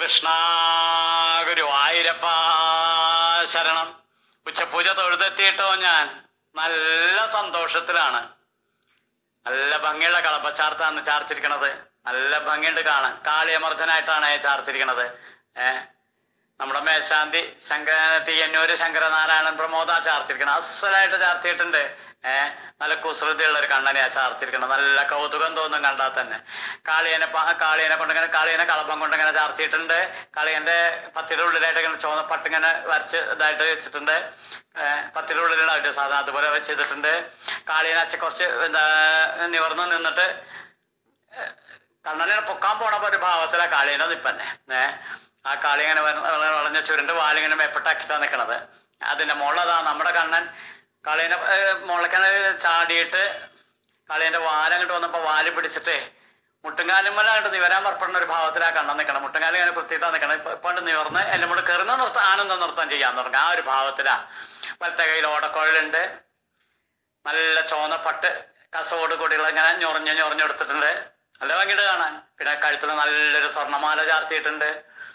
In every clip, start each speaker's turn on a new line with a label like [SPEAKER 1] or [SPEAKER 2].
[SPEAKER 1] കൃഷ്ണ ഗുരുവായൂരപ്പ ശരണം ഉച്ചപൂജ തൊഴുതെത്തിയിട്ടോ ഞാൻ നല്ല സന്തോഷത്തിലാണ് നല്ല ഭംഗിയുള്ള കളപ്പച്ചാർത്താണ് ചാർത്തിരിക്കണത് നല്ല ഭംഗിയുണ്ട് കാണാൻ കാളിയമർദ്ദനായിട്ടാണ് ചാർത്തിരിക്കണത് ഏഹ് നമ്മുടെ മേശാന്തി ശങ്കര തീയന്നൂര് ശങ്കരനാരായണൻ പ്രമോദ ചാർത്തിരിക്കണം അസലായിട്ട് ചാർത്തിയിട്ടുണ്ട് ഏഹ് നല്ല കുസൃതിയുള്ള ഒരു കണ്ണനെയാ ചാർത്തിരിക്കണം നല്ല കൗതുകം തോന്നും കണ്ടാൽ തന്നെ കാളിയനെ പ- കാളിയനെ കൊണ്ടിങ്ങനെ കാളിയനെ കളപ്പം കൊണ്ടിങ്ങനെ ചാർത്തിയിട്ടുണ്ട് കാളിയന്റെ പത്തിയുടെ ഉള്ളിലായിട്ട് ഇങ്ങനെ ചോന്ന പട്ടിങ്ങനെ വരച്ച് ഇതായിട്ട് വെച്ചിട്ടുണ്ട് ഏഹ് പത്തിയുടെ ഉള്ളിലായിട്ട് സാധാരണ അതുപോലെ വെച്ച് ചെയ്തിട്ടുണ്ട് കാളിയനെ അച്ഛൻ കുറച്ച് എന്താ നിവർന്ന് നിന്നിട്ട് കണ്ണനെ പൊക്കാൻ പോണ ഒരു ഭാവത്തിലാ കാളിയുടെ നിപ്പന്നെ ഏ ആ കാളി ഇങ്ങനെ വര- വള- വളഞ്ഞ ചുരുണ്ട് വാലിങ്ങനെ മേപ്പെട്ടാക്കിട്ടാ നിക്കണത് അതിന്റെ മുകളതാ നമ്മുടെ കണ്ണൻ കളീനെ മുളക്കനെ ചാടിയിട്ട് കളീന്റെ വാലങ്ങോട്ട് വന്നപ്പോ വാല് പിടിച്ചിട്ടേ മുട്ടുംകാലുമ്മല അങ്ങോട്ട് നിവരാൻ പുറപ്പെടുന്ന ഒരു ഭാവത്തിലാ കണ്ണൻ നിക്കണം മുട്ടുംകാലം ഇങ്ങനെ കുത്തിയിട്ടാ നിക്കണം ഇപ്പൊ ഇപ്പൊ അങ്ങോട്ട് നിവർന്ന് എല്ലാം കൂടെ കയറുന്ന നൃത്തം ആനന്ദ നൃത്തം ചെയ്യാൻ തുടങ്ങി ആ ഒരു ഭാവത്തിലാ വലത്തെ കയ്യിൽ ഓടക്കുഴലുണ്ട് നല്ല ചോന്ന പട്ട് കസവോട് കൂടിയുള്ള ഇങ്ങനെ ഞൊറിഞ്ഞ് ഞൊറിഞ്ഞെടുത്തിട്ടുണ്ട് നല്ല ഭംഗിയുണ്ട് കാണാൻ പിന്നെ കഴുത്തിൽ നല്ലൊരു സ്വർണ്ണമാല ചാർത്തിയിട്ടുണ്ട്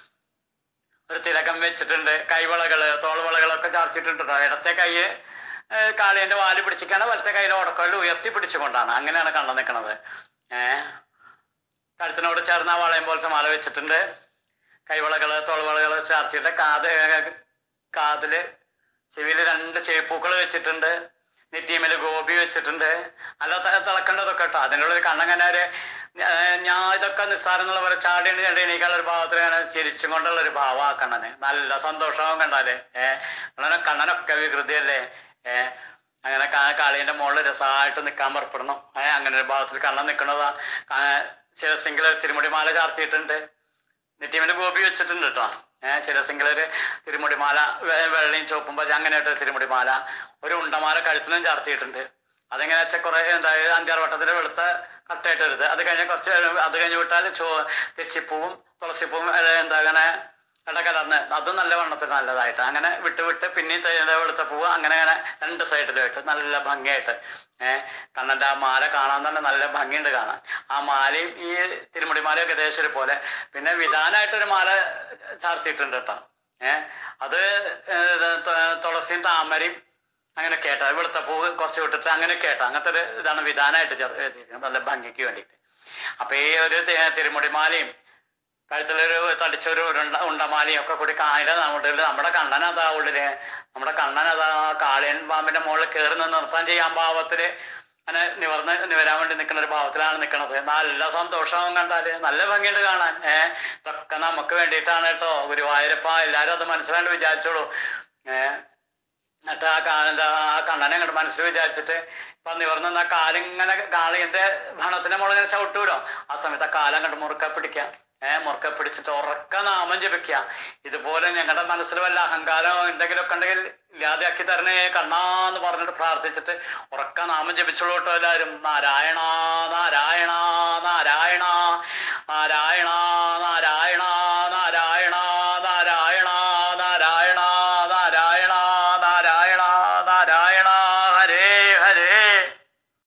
[SPEAKER 1] ഒരു തിലകം വെച്ചിട്ടുണ്ട് കൈവളകള് തോൾവളകളൊക്കെ ചാർത്തിയിട്ടുണ്ട് ട്ടോ. ഇടത്തെ കൈ കാളിയന്റെ വാല് പിടിച്ചിക്കാണ് വലത്തെ കയ്യിൽ ഓടക്കോല് ഉയർത്തി പിടിച്ചുകൊണ്ടാണ് അങ്ങനെയാണ് കണ്ണു നിൽക്കുന്നത് ഏഹ് കഴുത്തിനോട് ചേർന്ന ആ വളയം പോലത്തെ മാല വെച്ചിട്ടുണ്ട് കൈവളകള് തോൾവളകള് ചാർത്തിയിട്ട് കാത് കാതില് ചെവിയില് രണ്ട് ചേപ്പൂക്കൾ വെച്ചിട്ടുണ്ട് നെറ്റിയമ്മല് ഗോപി വെച്ചിട്ടുണ്ട് അല്ല ത- തിളക്കേണ്ടതൊക്കെ കേട്ടോ അതിൻ്റെ ഉള്ളിൽ കണ്ണങ്ങനെ ഒരു ഏർ ഞാൻ ഇതൊക്കെ നിസ്സാരം എന്നുള്ള പോലെ ചാടി കണ്ട് എണീക്കാനുള്ള ഒരു ഭാവത്തിൽ അങ്ങനെ ചിരിച്ചും കൊണ്ടുള്ള ഒരു ഭാവം ആ കണ്ണന് നല്ല സന്തോഷവും കണ്ടാലേ ഏഹ് കണ്ണനെ കണ്ണനൊക്കെ വികൃതിയല്ലേ ഏഹ് അങ്ങനെ കാ- കാളീന്റെ മുകളിൽ രസമായിട്ട് നിൽക്കാൻ പുറപ്പെടണം ഏഹ് അങ്ങനെ ഒരു ഭാവത്തിൽ കണ്ണൻ നിൽക്കണതാ ശിരസിംഗിൽ തിരുമുടി മാല ചാർത്തിയിട്ടുണ്ട് നെറ്റിമിന് ഗോപി വെച്ചിട്ടുണ്ട് കേട്ടോ ഏഹ് ശിരസിംഗിലൊരു തിരുമുടിമാല വെ- വെള്ളയും ചുവപ്പും പച്ച അങ്ങനെയായിട്ട് ഒരു തിരുമുടിമാല ഒരു ഉണ്ടമാല കഴുത്തിനും ചാർത്തിയിട്ടുണ്ട് അതെങ്ങനെ വെച്ചാൽ കുറെ എന്താ അഞ്ചാറ് വട്ടത്തിന്റെ വെളുത്ത കട്ടയായിട്ട് വരുത് അത് കഴിഞ്ഞ് കുറച്ച് കഴിയുമ്പോ- അത് കഴിഞ്ഞ് വിട്ടാൽ ചോ തെച്ചിപ്പൂവും തുളസിപ്പൂവും ഏ, എന്താ അങ്ങനെ ഇടകലർന്ന് അതും നല്ല വണ്ണത്തിന് നല്ലതായിട്ട് അങ്ങനെ വിട്ട് വിട്ട് പിന്നെയും തേ- വെളുത്ത പൂവ് അങ്ങനെ അങ്ങനെ രണ്ട് സൈഡിലുമായിട്ട് നല്ല ഭംഗിയായിട്ട് ഏഹ് കണ്ണന്റെ ആ മാല കാണാൻ തന്നെ നല്ല ഭംഗിയുണ്ട് കാണാൻ ആ മാലയും ഈ തിരുമുടി മാലയൊക്കെ ഏകദേശം ഒരുപോലെ പിന്നെ വിധാനമായിട്ടൊരു മാല ചാർത്തിയിട്ടുണ്ട് കേട്ടോ ഏഹ് അത് ഏഹ് ത- തുളസിയും താമരയും അങ്ങനെ കേട്ടോ വെളുത്ത പൂവ് കുറച്ച് വിട്ടിട്ട് അങ്ങനെ കേട്ടോ അങ്ങനത്തെ ഒരു ഇതാണ് വിധാനമായിട്ട് ചേർ- എഴുതിയിരിക്കുന്നത് നല്ല ഭംഗിക്ക് വേണ്ടിയിട്ട് അപ്പൊ ഈ ഒരു തി- തിരുമുടിമാലയും കഴുത്തിലൊരു തടിച്ചൊരു ഉരുണ്ട ഉണ്ടമാലയും ഒക്കെ കൂടി കാണില്ല നമ്മുടെ ഉള്ളിൽ നമ്മുടെ കണ്ണൻ അതാ ഉള്ളില് നമ്മുടെ കണ്ണൻ അതാ കാളിയൻ പാമ്പിന്റെ മുകളിൽ കയറി നിന്ന് നിർത്താൻ ചെയ്യാൻ ഭാവത്തില് അങ്ങനെ നിവർന്ന് നിവരാൻ വേണ്ടി നിൽക്കുന്ന ഒരു ഭാവത്തിലാണ് നിൽക്കുന്നത് നല്ല സന്തോഷവും കണ്ടാല് നല്ല ഭംഗിയുണ്ട് കാണാൻ ഏഹ് ഇതൊക്കെ നമുക്ക് വേണ്ടിയിട്ടാണ് കേട്ടോ ഗുരുവായൂരപ്പ എല്ലാരും അത് മനസ്സിലാണ്ട് വിചാരിച്ചോളൂ ഏഹ് എന്നിട്ട് ആ കാലിന്റെ ആ കണ്ണനെ അങ്ങോട്ട് മനസ്സിൽ വിചാരിച്ചിട്ട് ഇപ്പൊ നിവർന്ന കാലിങ്ങനെ കാളിന്റെ ഭണത്തിന്റെ മുകളിൽ ഇങ്ങനെ ചവിട്ടൂലോ ആ സമയത്ത് ആ കാലം അങ്ങോട്ട് മുറുക്ക പിടിക്കാം ഏഹ് മുറുക്ക പിടിച്ചിട്ട് ഉറക്ക നാമം ജപിക്കുക ഇതുപോലെ ഞങ്ങളുടെ മനസ്സിൽ വല്ല അഹങ്കാരമോ എന്തെങ്കിലുമൊക്കെ ഉണ്ടെങ്കിൽ ഇല്ലാതെയാക്കി തരണേ കണ്ണാന്ന് പറഞ്ഞിട്ട് പ്രാർത്ഥിച്ചിട്ട് ഉറക്ക നാമം ജപിച്ചോളൂ കേട്ടോ എല്ലാവരും നാരായണ നാരായണ നാരായണ നാരായണ